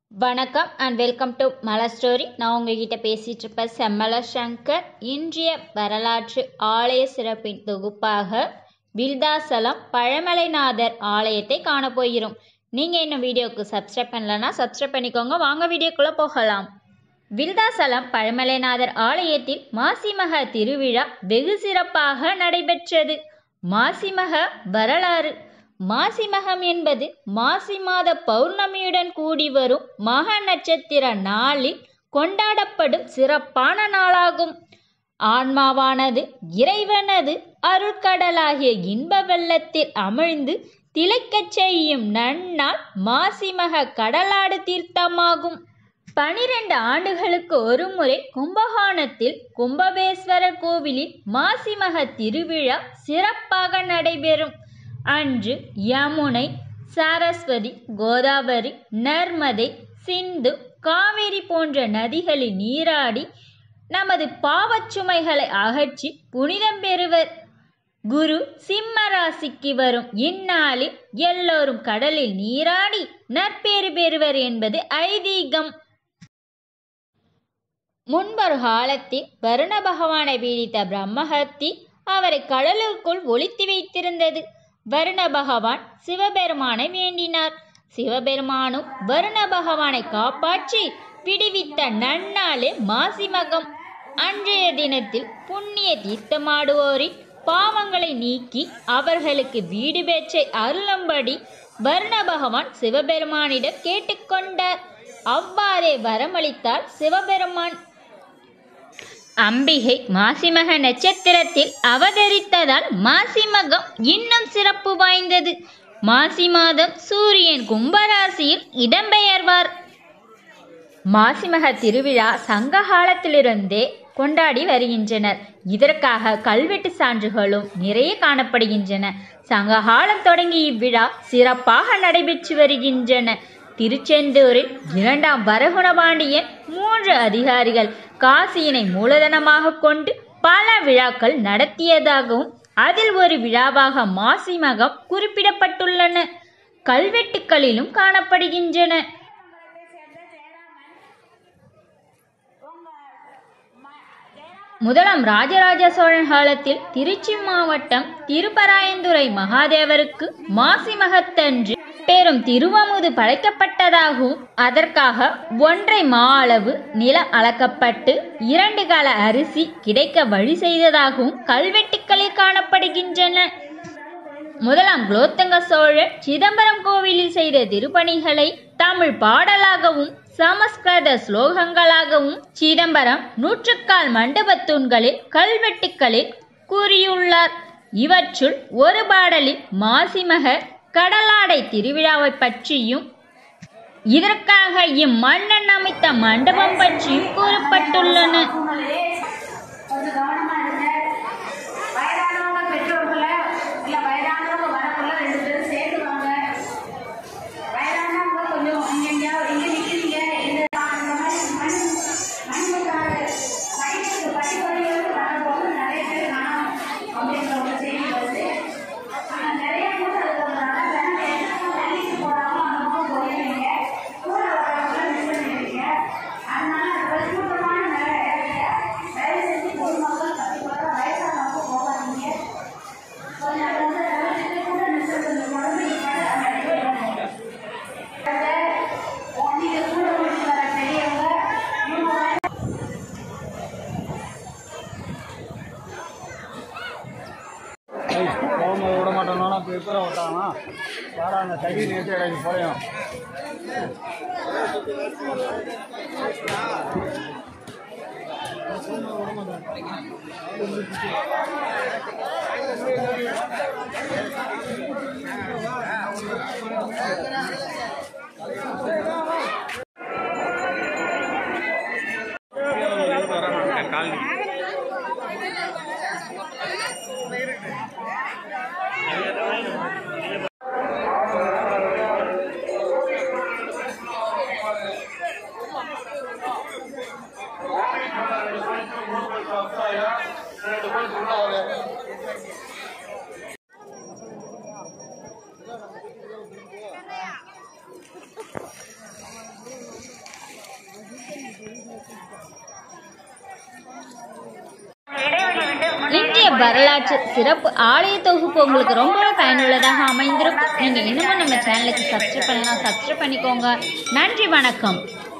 வணக்கம் and welcome to Malar story நான் உங்ககிட்ட பேசிகிட்டு இருப்பேன் செம்மல சங்கர் இன்றைய வரலாற்று ஆலய சிறப்பின் தொகுப்பாக வில்தாசலம் பழமலைநாதர் ஆலயத்தை காணப்போகிறோம் நீங்கள் இன்னும் வீடியோவுக்கு சப்ஸ்கிரைப் பண்ணலன்னா சப்ஸ்கிரைப் பண்ணிக்கோங்க வாங்க வீடியோக்குள்ளே போகலாம் வில்தாசலம் பழமலைநாதர் ஆலயத்தில் மாசிமக திருவிழா வெகு சிறப்பாக நடைபெற்றது மாசிமக வரலாறு மாசிமகம் என்பது மாசி மாத பௌர்ணமியுடன் கூடி வரும் மக நட்சத்திர நாளில் கொண்டாடப்படும் சிறப்பான நாளாகும் ஆன்மாவானது இறைவனது அருட்கடலாகிய இன்ப வெள்ளத்தில் அமிழ்ந்து திளைக்கச் செய்யும் நன்னாள் மாசிமக கடலாடு தீர்த்தமாகும் பனிரெண்டு ஆண்டுகளுக்கு ஒருமுறை கும்பகோணத்தில் கும்பபேஸ்வரர் கோவிலில் மாசிமக திருவிழா சிறப்பாக நடைபெறும் அன்று யமுனை சரஸ்வதி கோதாவரி நர்மதை சிந்து காவேரி போன்ற நதிகளில் நீராடி நமது பாவச்சுமைகளை அகற்றி புனிதம் பெறுவர் குரு சிம்ம ராசிக்கு வரும் இந்நாளில் எல்லோரும் கடலில் நீராடி நற்பேறு பெறுவர் என்பது ஐதீகம் முன்பொரு காலத்தில் வருண பகவானை பீடித்த பிரம்மஹத்தி அவரை கடலுக்குள் ஒளித்து வைத்திருந்தது வருண பகவான் சிவபெருமானை வேண்டினார் சிவபெருமானும் வருண பகவானை காப்பாற்றி விடுவித்த நன்னாளே மாசிமகம் அன்றைய தினத்தில் புண்ணிய தீர்த்தமாடுவோரின் பாவங்களை நீக்கி அவர்களுக்கு வீடு பேச்சை அருளும்படி வருண பகவான் சிவபெருமானிடம் கேட்டுக்கொண்டார் அவ்வாறே வரமளித்தார் சிவபெருமான் அம்பிகை மாசிமக நட்சத்திரத்தில் அவதரித்ததால் மாசிமகம் இன்னும் சிறப்பு வாய்ந்தது மாசி மாதம் சூரியன் கும்பராசியில் இடம்பெயர்வார் மாசிமக திருவிழா சங்க காலத்திலிருந்தே கொண்டாடி வருகின்றனர் இதற்காக கல்வெட்டு சான்றுகளும் நிறைய காணப்படுகின்றன சங்க காலம் தொடங்கி இவ்விழா சிறப்பாக நடைபெற்று வருகின்றன திருச்செந்தூரில் இரண்டாம் வரகுணபாண்டியன் மூன்று அதிகாரிகள் காசியினை மூலதனமாக கொண்டு பல விழாக்கள் நடத்தியதாகவும் அதில் ஒரு விழாவாக மாசி மகம் குறிப்பிடப்பட்டுள்ளன கல்வெட்டுக்களிலும் காணப்படுகின்றன முதலாம் ராஜராஜ சோழன் காலத்தில் திருச்சி மாவட்டம் திருப்பராயந்துறை மகாதேவருக்கு மாசி மகத்தன்று பெரும் திருவமுது படைக்கப்பட்டதாகவும் அதற்காக ஒன்றை மா அளவு நிலம் அளக்கப்பட்டு இரண்டு கால அரிசி கிடைக்க வழி செய்ததாகவும் கல்வெட்டுக்களில் காணப்படுகின்றன முதலாம் குலோத்தங்க சோழர் சிதம்பரம் கோவிலில் செய்த திருப்பணிகளை தமிழ் பாடலாகவும் சமஸ்கிருத ஸ்லோகங்களாகவும் சிதம்பரம் நூற்றுக்கால் மண்டபத் தூண்களில் கல்வெட்டுக்களில் கூறியுள்ளார் இவற்றுள் ஒரு பாடலில் மாசிமக கடலாடை திருவிழாவை பற்றியும் இதற்காக இம்மன்னன் அமைத்த மண்டபம் பற்றியும் கூறப்பட்டுள்ளன கொஞ்சம் கவனமா இருங்க வயதானவங்க பெற்றோர்களை இல்ல வயதானவங்க வரக்குள்ள ரெண்டு பேரும் சேர்ந்து வாங்க வயதானவங்க கொஞ்சம் இங்க எங்கேயாவது இங்க நிக்கிறீங்க இந்த அந்த மாதிரி மண் மண்ணுக்காக வயசுக்கு பள்ளிப்படிகளுக்கு வரும்போது நிறைய பேர் காணும் அப்படின்ற ஒரு செய்தி வருது ஆனா நிறைய பேர் அது ஒரு நடக்கல என்ன தள்ளிட்டு போறாங்களோ அந்த பக்கம் போயிருவீங்க கூட வரவங்க மிஸ் பண்ணிடுவீங்க அதனால பிரசுத்தமான நிலை ஏறிய தயவு செஞ்சு பொதுமக்கள் கண்டிப்பாக வயசானவங்க போகாதீங்க கொஞ்சம் அது வந்து தவிர்த்துட்டு கூட நிறுத்தம் உடம்பு நீங்க கூட முடிச்சு வர பெரியவங்க இவங்க போகும்போது விட மாட்டோம்னா பேப்பரை விட்டாங்கன்னா வாடா அந்த தடி நேற்று எனக்கு போலையும் வரலாற்று சிறப்பு ஆலய தொகுப்பு உங்களுக்கு ரொம்பவே பயனுள்ளதாக அமைந்திருக்கும் நீங்கள் இன்னமும் நம்ம சேனலுக்கு சப்ஸ்கிரைப் பண்ணலாம் சப்ஸ்கிரைப் பண்ணிக்கோங்க நன்றி வணக்கம்